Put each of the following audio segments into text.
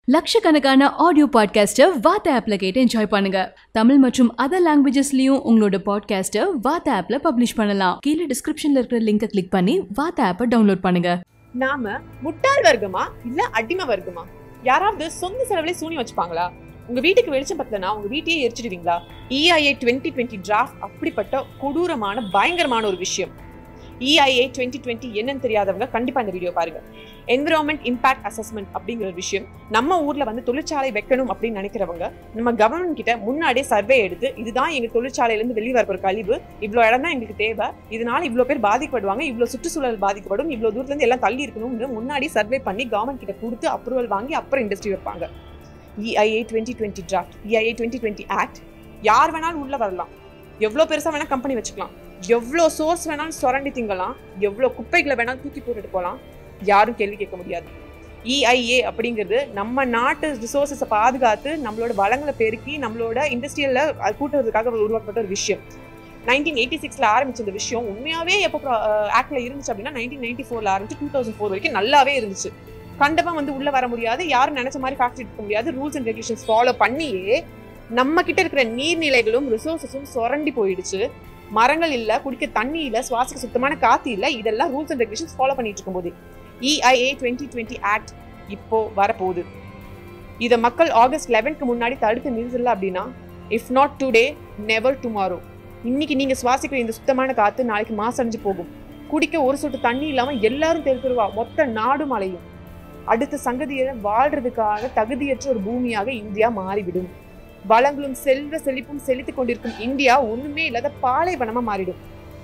லட்சக்கணக்கான ஆடியோ பாட்காஸ்ட்டை வாத்த ஆப்ல கேட்டு என்ஜாய் பண்ணுங்க தமிழ் மற்றும் அதர் லாங்குவேஜஸ்லயும் உங்களோட பாட்காஸ்ட்டை வாத்த ஆப்ல பப்ளிஷ் பண்ணலாம் கீழே டிஸ்கிரிப்ஷன்ல இருக்கிற லிங்கை கிளிக் பண்ணி வாத்த ஆப்பை டவுன்லோட் பண்ணுங்க நாம முட்டாள் வர்க்கமா இல்ல அடிமை வர்க்கமா யாராவது சொந்த செலவுல சூனி வச்சுப்பாங்களா உங்க வீட்டுக்கு வெளிச்சம் பத்தலனா உங்க வீட்டையே எரிச்சிடுவீங்களா இஐஏ டுவெண்ட்டி டுவெண்ட்டி டிராஃப்ட் அப்படிப்பட்ட கொடூரமான பயங்கரமான ஒரு விஷயம் இஐஏ டுவெண்ட்டி டுவெண்ட்டி என்னன்னு தெரியாதவங்க கண்டிப்பா இந்த வீடியோ பாருங்க என்விரான்மெண்ட் இம்பாக்ட் அசஸ்மெண்ட் அப்படிங்கிற ஒரு விஷயம் நம்ம ஊர்ல வந்து தொழிற்சாலை வைக்கணும் அப்படின்னு நினைக்கிறவங்க நம்ம கவர்மெண்ட் கிட்ட முன்னாடியே சர்வே எடுத்து இதுதான் எங்க தொழிற்சாலையில இருந்து வெளியே வரப்போற கழிவு இவ்வளவு இடம் தான் எங்களுக்கு தேவை இதனால இவ்வளவு பேர் பாதிக்கப்படுவாங்க இவ்வளவு சுற்றுச்சூழல் பாதிக்கப்படும் இவ்வளவு தூரத்துல இருந்து எல்லாம் தள்ளி இருக்கணும்னு முன்னாடி சர்வே பண்ணி கவர்மெண்ட் கிட்ட கொடுத்து அப்ரூவல் வாங்கி அப்புறம் இண்டஸ்ட்ரி வைப்பாங்க EIA twenty twenty draft EIA twenty twenty act யார் வேணாலும் உள்ள வரலாம் எவ்வளோ பெருசா வேணா கம்பெனி வச்சுக்கலாம் எவ்வளோ சோர்ஸ் வேணாலும் சுரண்டி திங்கலாம் எவ்வளோ குப்பைகளை வேணாலும் தூக்கி போட்டுட்டு போகலாம் யாரும் கேள்வி கேட்க முடியாது இஐஏ அப்படிங்கிறது நம்ம நாட்டு ரிசோர்ஸஸை பாதுகாத்து நம்மளோட வளங்களை பெருக்கி நம்மளோட இண்டஸ்ட்ரியல்ல கூட்டுறதுக்காக உருவாக்கப்பட்ட ஒரு விஷயம் நைன்டீன் எயிட்டி சிக்ஸ்ல ஆரம்பிச்ச இந்த விஷயம் உண்மையாவே எப்போ ஆக்ட்ல இருந்துச்சு அப்படின்னா நைன்டீன் நைன்டி ஃபோர்ல ஆரம்பிச்சு டூ தௌசண்ட் ஃபோர் வரைக்கும் நல்லாவே இருந்துச்சு கண்டப்பா வந்து உள்ள வர முடியாது யாரும் நினைச்ச மாதிரி ஃபேக்டரி இருக்க முடியாது ரூல்ஸ் அண்ட் ரெகுலேஷன்ஸ் ஃபாலோ பண்ணியே நம்ம கிட்ட இருக்கிற நீர்நிலைகளும் ரிசோர்ஸஸும் சுரண்டி போயிடுச்சு மரங்கள் இல்ல குடிக்க தண்ணி இல்ல சுவாசிக்க சுத்தமான காத்து இல்ல இதெல்லாம் ரூல்ஸ் அண்ட் ரெகுலேஷன்ஸ் ஃபாலோ பண்ணிட்டு இருக்கும்போது இஐஏ டுவெண்ட்டி டுவெண்ட்டி ஆக்ட் இப்போ வரப்போகுது இதை மக்கள் ஆகஸ்ட் லெவன்க்கு முன்னாடி தடுத்து நிறுத்தல அப்படின்னா if not today never tomorrow இன்னைக்கு நீங்க சுவாசிக்கிற இந்த சுத்தமான காத்து நாளைக்கு மாசடைஞ்சு போகும் குடிக்க ஒரு சொட்டு தண்ணி இல்லாம எல்லாரும் தெரு தெருவா மொத்த நாடு மலையும் அடுத்த சங்கதியை வாழ்றதுக்காக தகுதியற்ற ஒரு பூமியாக இந்தியா மாறிவிடும் வளங்களும் செல்வ செழிப்பும் செழித்துக் கொண்டிருக்கும் இந்தியா ஒண்ணுமே இல்லாத பாலைவனமா மாறிடும்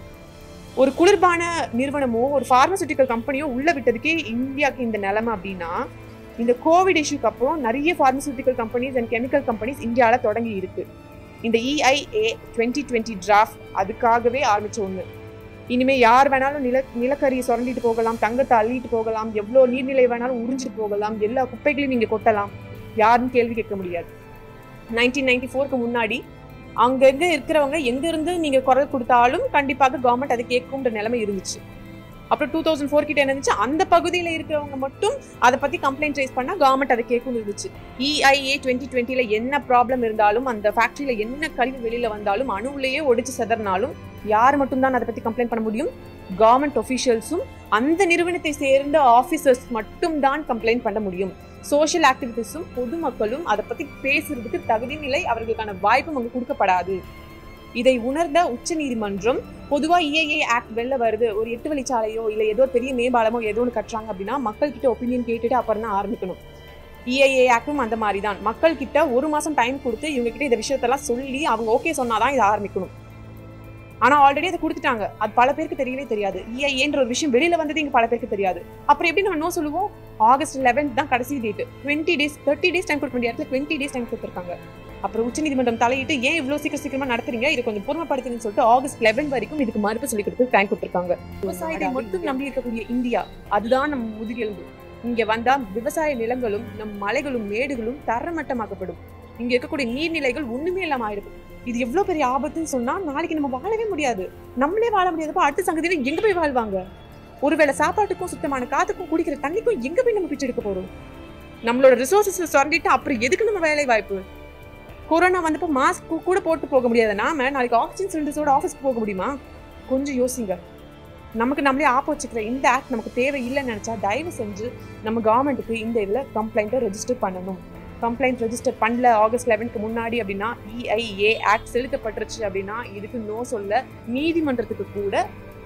ஒரு குளிர்பான நிறுவனமோ ஒரு பார்மசூட்டிக்கல் கம்பெனியோ உள்ள விட்டதுக்கே இந்தியாவுக்கு இந்த நிலைமை அப்படின்னா இந்த கோவிட் இஷ்யூக்கு அப்புறம் நிறைய pharmaceutical companies and chemical companies இந்தியாவில் தொடங்கி இருக்கு இந்த இஐஏ டுவெண்ட்டி டுவெண்ட்டி டிராஃப்ட் அதுக்காகவே ஆரம்பிச்ச ஒண்ணு இனிமே யார் வேணாலும் நில நிலக்கரியை சுரண்டிட்டு போகலாம் தங்கத்தை அள்ளிட்டு போகலாம் எவ்வளோ நீர்நிலை வேணாலும் உறிஞ்சிட்டு போகலாம் எல்லா குப்பைகளையும் நீங்க கொட்டலாம் யாரும் கேள்வி கேட்க முடியாது நைன்டீன் நைன்டி ஃபோருக்கு முன்னாடி அங்கங்க இருக்கிறவங்க எங்க இருந்து நீங்க குரல் கொடுத்தாலும் கண்டிப்பாக கவர்மெண்ட் அதை கேட்கும்ன்ற நிலைமை இருந்துச்சு அப்புறம் டூ தௌசண்ட் ஃபோர் கிட்ட என்ன இருந்துச்சு அந்த பகுதியில் இருக்கிறவங்க மட்டும் அதை பத்தி கம்ப்ளைண்ட் ரைஸ் பண்ணா கவர்மெண்ட் அதை கேட்கும் இருந்துச்சு இஐஏ டுவெண்ட்டி டுவெண்ட்டில என்ன ப்ராப்ளம் இருந்தாலும் அந்த ஃபேக்டரியில என்ன கழிவு வெளியில வந்தாலும் அணுவுலயே ஒடிச்சு செதறினாலும் யார் மட்டும்தான் அதை பத்தி கம்ப்ளைண்ட் பண்ண முடியும் கவர்மெண்ட் ஒஃபிஷியல்ஸும் அந்த நிறுவனத்தை சேர்ந்த ஆஃபீஸர்ஸ் மட்டும் தான் கம்ப்ளைண்ட் பண்ண முடியும் சோஷியல் ஆக்டிவிட்டிஸும் பொதுமக்களும் அதை பத்தி பேசுறதுக்கு தகுதி நிலை அவர்களுக்கான வாய்ப்பும் அங்கு கொடுக்கப்படாது இதை உணர்ந்த உச்ச நீதிமன்றம் பொதுவா இஏஏ ஆக்ட் வெளில வருது ஒரு எட்டு வழிச்சாலையோ இல்ல ஏதோ பெரிய மேம்பாலமோ ஏதோ ஒன்று கட்டுறாங்க அப்படின்னா மக்கள் கிட்ட ஒப்பீனியன் கேட்டுட்டு அப்புறம் தான் ஆரம்பிக்கணும் இஐஏ ஆக்டும் அந்த மாதிரி தான் மக்கள் கிட்ட ஒரு மாசம் டைம் கொடுத்து இவங்க கிட்ட இந்த விஷயத்தெல்லாம் சொல்லி அவங்க ஓகே சொன்னாதான் இதை ஆரம்பிக்கணும் ஆனா ஆல்ரெடி அதை கொடுத்துட்டாங்க அது பல பேருக்கு தெரியவே தெரியாது இஐஏன்ற ஒரு விஷயம் வெளியில வந்தது இங்க பல பேருக்கு தெரியாது அப்புறம் எப்படி நம்ம நோ சொல்லுவோம் ஆகஸ்ட் லெவன்த் தான் கடைசி date twenty days thirty days time கொடுக்க வேண்டிய இடத்துல டுவெண்ட்டி டேஸ் டைம் கொடுத்துருக்காங்க அப்புறம் உச்சநீதிமன்றம் தலையிட்டு ஏன் இவ்வளவு சீக்கிரம் சீக்கிரமா நடத்துறீங்க இதை கொஞ்சம் பொறுமைப்படுத்துன்னு சொல்லிட்டு ஆகஸ்ட் லெவன் வரைக்கும் இதுக்கு மறுப்பு சொல்லி கொடுத்து டைம் கொடுத்துருக்காங்க விவசாயத்தை மட்டும் நம்பி இருக்கக்கூடிய இந்தியா அதுதான் நம்ம முதுகெலும்பு இங்க வந்தா விவசாய நிலங்களும் நம் மலைகளும் மேடுகளும் தரமட்டமாக்கப்படும் இங்க இருக்கக்கூடிய நீர்நிலைகள் ஒண்ணுமே இல்லாம ஆயிடும் இது எவ்வளவு பெரிய ஆபத்துன்னு சொன்னா நாளைக்கு நம்ம வாழவே முடியாது நம்மளே வாழ முடியாதப்ப அடுத்த சங்கதியில எங்க போய் வாழ்வாங்க ஒருவேளை சாப்பாட்டுக்கும் சுத்தமான காத்துக்கும் குடிக்கிற தண்ணிக்கும் எங்க போய் நம்ம பிச்சை எடுக்க போறோம் நம்மளோட ரிசோர்சஸ் சுரண்டிட்டு அப்புறம் எதுக்கு நம்ம வேலை வாய்ப்பு கொரோனா வந்தப்போ மாஸ்க் கூட போட்டு போக முடியாது நாம நாளைக்கு ஆக்சிஜன் சிலிண்டர்ஸோட ஆஃபீஸ்க்கு போக முடியுமா கொஞ்சம் யோசிங்க நமக்கு நம்மளே ஆப் வச்சுக்கிற இந்த ஆக்ட் நமக்கு தேவை இல்லைன்னு நினைச்சா தயவு செஞ்சு நம்ம கவர்மெண்ட்டுக்கு இந்த இதில் கம்ப்ளைண்ட்டை ரெஜிஸ்டர் பண்ணணும் கம்ப்ளைண்ட் ரெஜிஸ்டர் பண்ணல ஆகஸ்ட் லெவன்க்கு முன்னாடி அப்படின்னா இஐஏ ஆக்ட் செலுத்தப்பட்டுருச்சு அப்படின்னா இதுக்கு நோ சொல்ல நீதிமன்றத்துக்கு கூட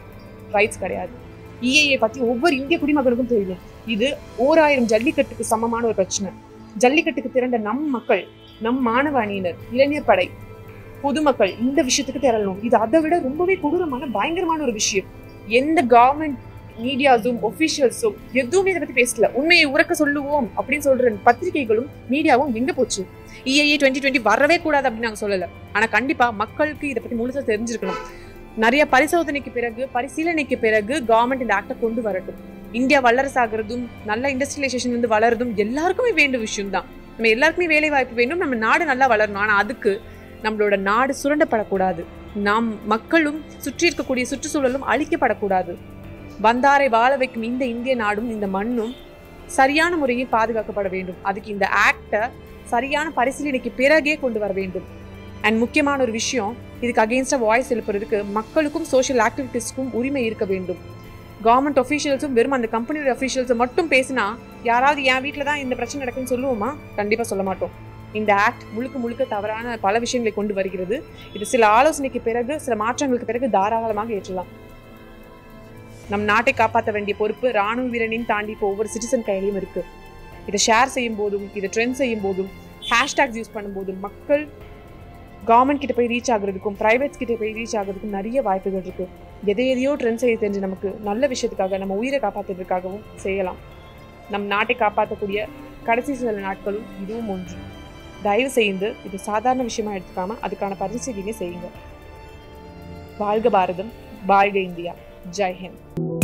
ரைட்ஸ் கிடையாது இஐஏ பத்தி ஒவ்வொரு இந்திய குடிமகனுக்கும் தெரியும் இது ஓராயிரம் ஜல்லிக்கட்டுக்கு சமமான ஒரு பிரச்சனை ஜல்லிக்கட்டுக்கு திரண்ட நம் மக்கள் நம் மாணவ அணியினர் இளைஞர் படை பொதுமக்கள் இந்த விஷயத்துக்கு திரளணும் இது அதை விட ரொம்பவே கொடூரமான பயங்கரமான ஒரு விஷயம் எந்த கவர்மெண்ட் மீடியாஸும் ஒபிஷியல்ஸும் எதுவுமே இதை பத்தி பேசல உண்மையை உறக்க சொல்லுவோம் அப்படின்னு சொல்ற பத்திரிகைகளும் மீடியாவும் எங்க போச்சு இஐஏ டுவெண்ட்டி டுவெண்ட்டி வரவே கூடாது அப்படின்னு நாங்க சொல்லல ஆனா கண்டிப்பா மக்களுக்கு இதை பத்தி முழுசா தெரிஞ்சிருக்கணும் நிறைய பரிசோதனைக்கு பிறகு பரிசீலனைக்கு பிறகு கவர்மெண்ட் இந்த ஆக்டை கொண்டு வரட்டும் இந்தியா வல்லரசாகிறதும் நல்ல இண்டஸ்ட்ரியலைசேஷன் வந்து வளருதும் எல்லாருக்குமே வேண்டிய விஷயம் தான் நம்ம எல்லாருக்குமே வேலை வாய்ப்பு வேண்டும் நம்ம நாடு நல்லா வளரணும் ஆனா அதுக்கு நம்மளோட நாடு சுரண்டப்படக்கூடாது நாம் மக்களும் சுற்றி இருக்கக்கூடிய சுற்றுச்சூழலும் அழிக்கப்படக்கூடாது வந்தாரை வாழ வைக்கும் இந்த இந்திய நாடும் இந்த மண்ணும் சரியான முறையில் பாதுகாக்கப்பட வேண்டும் அதுக்கு இந்த ஆக்டை சரியான பரிசீலனைக்கு பிறகே கொண்டு வர வேண்டும் அண்ட் முக்கியமான ஒரு விஷயம் இதுக்கு அகெயின்ஸ்டாக வாய்ஸ் எழுப்புறதுக்கு மக்களுக்கும் சோஷியல் ஆக்டிவிட்டிஸ்க்கும் உரிமை இருக்க வேண்டும் கவர்மெண்ட் அஃபீஷியல்ஸும் வெறும் அந்த கம்பெனியோட அஃபீஷியல்ஸை மட்டும் பேசினா யாராவது என் வீட்டில் தான் இந்த பிரச்சனை நடக்குன்னு சொல்லுவோமா கண்டிப்பாக சொல்ல மாட்டோம் இந்த ஆக்ட் முழுக்க முழுக்க தவறான பல விஷயங்களை கொண்டு வருகிறது இது சில ஆலோசனைக்கு பிறகு சில மாற்றங்களுக்கு பிறகு தாராளமாக ஏற்றலாம் நம் நாட்டை காப்பாற்ற வேண்டிய பொறுப்பு ராணுவ வீரனையும் தாண்டி இப்போ ஒவ்வொரு சிட்டிசன் கையிலையும் இருக்கு இதை ஷேர் செய்யும் போதும் இதை ட்ரெண்ட் செய்யும் போதும் ஹேஷ்டேக்ஸ் யூஸ் பண்ணும்போதும் மக்கள் கவர்மெண்ட் கிட்ட போய் ரீச் ஆகுறதுக்கும் பிரைவேட்ஸ் கிட்ட போய் ரீச் ஆகுறதுக்கும் நிறைய வாய்ப்புகள் இருக்கு எதை எதையோ ட்ரெண்ட் செய்ய தெரிஞ்சு நமக்கு நல்ல விஷயத்துக்காக நம்ம உயிரை காப்பாற்றுறதுக்காகவும் செய்யலாம் நம் நாட்டை காப்பாற்றக்கூடிய கடைசி சில நாட்களும் இதுவும் ஒன்று தயவு செய்து இது சாதாரண விஷயமா எடுத்துக்காம அதுக்கான பரிசீலனை செய்யுங்க வாழ்க பாரதம் வாழ்க இந்தியா ஜெய் ஹிந்த்